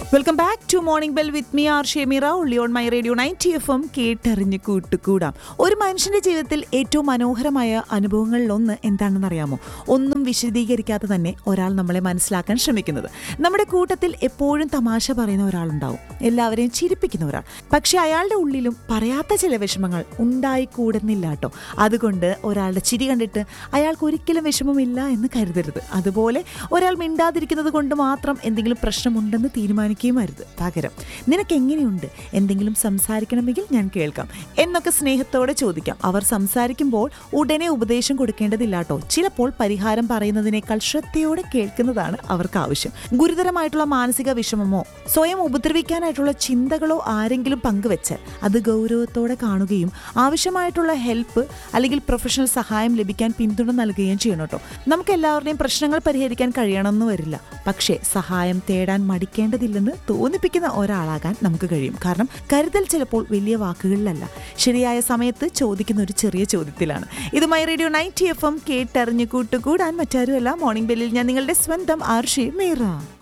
welcome back to morning bell with me R Shemeera Ulli on my radio ninety F M കേട്ടറിഞ്ഞ് കൂട്ടുകൂടാം ഒരു മനുഷ്യന്റെ ജീവിതത്തിൽ ഏറ്റവും മനോഹരമായ അനുഭവങ്ങളിലൊന്ന് എന്താണെന്ന് അറിയാമോ ഒന്നും വിശദീകരിക്കാതെ തന്നെ ഒരാൾ നമ്മളെ മനസ്സിലാക്കാൻ ശ്രമിക്കുന്നത് നമ്മുടെ കൂട്ടത്തിൽ എപ്പോഴും തമാശ പറയുന്ന ഒരാളുണ്ടാവും എല്ലാവരെയും ചിരിപ്പിക്കുന്ന ഒരാൾ പക്ഷെ അയാളുടെ ഉള്ളിലും പറയാത്ത ചില വിഷമങ്ങൾ ഉണ്ടായിക്കൂടുന്നില്ല കേട്ടോ അതുകൊണ്ട് ഒരാളുടെ ചിരി കണ്ടിട്ട് അയാൾക്ക് ഒരിക്കലും വിഷമമില്ല എന്ന് കരുതരുത് അതുപോലെ ഒരാൾ മിണ്ടാതിരിക്കുന്നത് കൊണ്ട് മാത്രം എന്തെങ്കിലും പ്രശ്നമുണ്ടെന്ന് തീരുമാനിക്കുകയും അരുത് പകരം നിനക്ക് എങ്ങനെയുണ്ട് എന്തെങ്കിലും സംസാരിക്കണമെങ്കിൽ ഞാൻ കേൾക്കാം എന്നൊക്കെ സ്നേഹത്തോടെ ചോദിക്കാം അവർ സംസാരിക്കുമ്പോൾ ഉടനെ ഉപദേശം കൊടുക്കേണ്ടതില്ല കേട്ടോ ചിലപ്പോൾ പരിഹാരം പറയുന്നതിനേക്കാൾ ശ്രദ്ധയോടെ കേൾക്കുന്നതാണ് അവർക്ക് ആവശ്യം ഗുരുതരമായിട്ടുള്ള മാനസിക വിഷമമോ സ്വയം ഉപദ്രവിക്കാനായിട്ടുള്ള ചിന്തകളോ ആരെങ്കിലും പങ്കുവെച്ചാൽ അത് ഗൗരവത്തോടെ കാണുകയും ആവശ്യമായിട്ടുള്ള ഹെൽപ്പ് അല്ലെങ്കിൽ പ്രൊഫഷണൽ സഹായം ലഭിക്കാൻ പിന്തുണ നൽകുകയും ചെയ്യണം കേട്ടോ നമുക്ക് എല്ലാവരുടെയും പ്രശ്നങ്ങൾ പരിഹരിക്കാൻ കഴിയണമെന്ന് വരില്ല പക്ഷേ സഹായം തേടാൻ മടിക്കേണ്ടതില്ലെന്ന് തോന്നിപ്പിക്കുന്ന ഒരാളാകാൻ നമുക്ക് കഴിയും കാരണം കരുതൽ ചിലപ്പോൾ വലിയ വാക്കുകളിലല്ല ശരിയായ സമയത്ത് ചോദിക്കുന്ന ഒരു ചെറിയ ചോദ്യത്തിലാണ് ഇത് my radio ninety F M കേട്ടറിഞ്ഞ് കൂട്ടുകൂടാൻ മറ്റാരുമല്ല മോർണിംഗ് ബെല്ലിൽ ഞാൻ നിങ്ങളുടെ സ്വന്തം ആർഷി മീറ